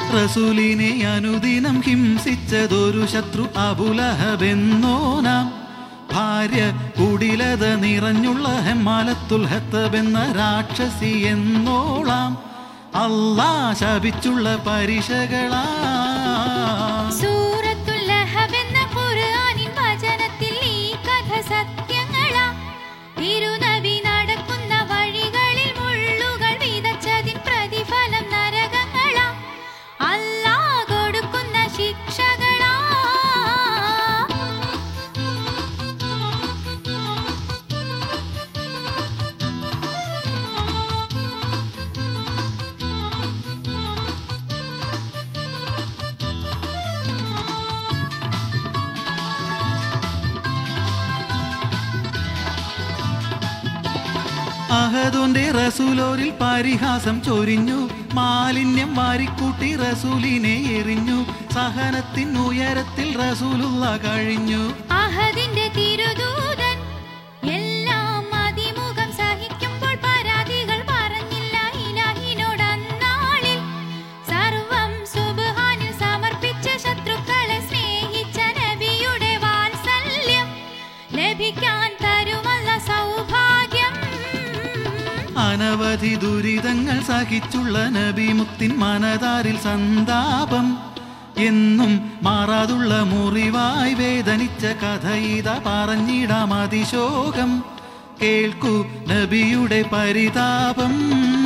റസൂലിനെ അനുദിനം ഹിംസിച്ചതൊരു ശത്രു അബുലഹബെന്നോനാം ഭാര്യ കുടിലത നിറഞ്ഞുള്ള ഹെമാലത്തുൽ ഹത്തബെന്ന രാക്ഷസി എന്നോളാം അല്ലാ ശപിച്ചുള്ള പരിശകളാ സൂറത്തുൽ ലഹബ് എന്ന ഖുർആനിൻ വചനത്തിൽ ഈ കഥ സത്യങ്ങളാ തിരുനബി നടക്കുന്ന വഴികളിൽ മുള്ളുകൾ വിതച്ചതിൻ പ്രതിഫലം നരകങ്ങളാ അല്ലാ കൊടുക്കുന്ന ശിക്ഷകളാ അഹദോന്റെ റസൂലോരിൽ പരിഹാസം ചൊരിഞ്ഞു മാലിന്യം വാരിക്കൂട്ടി റസൂലിനെ എറിഞ്ഞു സഹനത്തിൻ ഉയരത്തിൽ റസൂലുള്ള കഴിഞ്ഞു അഹദിന്റെ തിരുദൂതൻ എല്ലാം അതിമുഖം സഹിക്കുമ്പോൾ പരാതികൾ പറഞ്ഞില്ല ഇലാഹിനോട് അന്നാളിൽ സർവം സുബ്ഹാനിൽ സമർപ്പിച്ച ശത്രുക്കളെ സ്നേഹിച്ച നബിയുടെ വാത്സല്യം ലഭിക്കാൻ തരുമല്ല സൗഭാഗ്യം അനവധി ദുരിതങ്ങൾ സഹിച്ചുള്ള നബിമുത്തിൻ മനതാരിൽ സന്താപം എന്നും മാറാതുള്ള മുറിവായി വേദനിച്ച കഥ ഇത പറഞ്ഞിടാം അതിശോകം കേൾക്കൂ നബിയുടെ പരിതാപം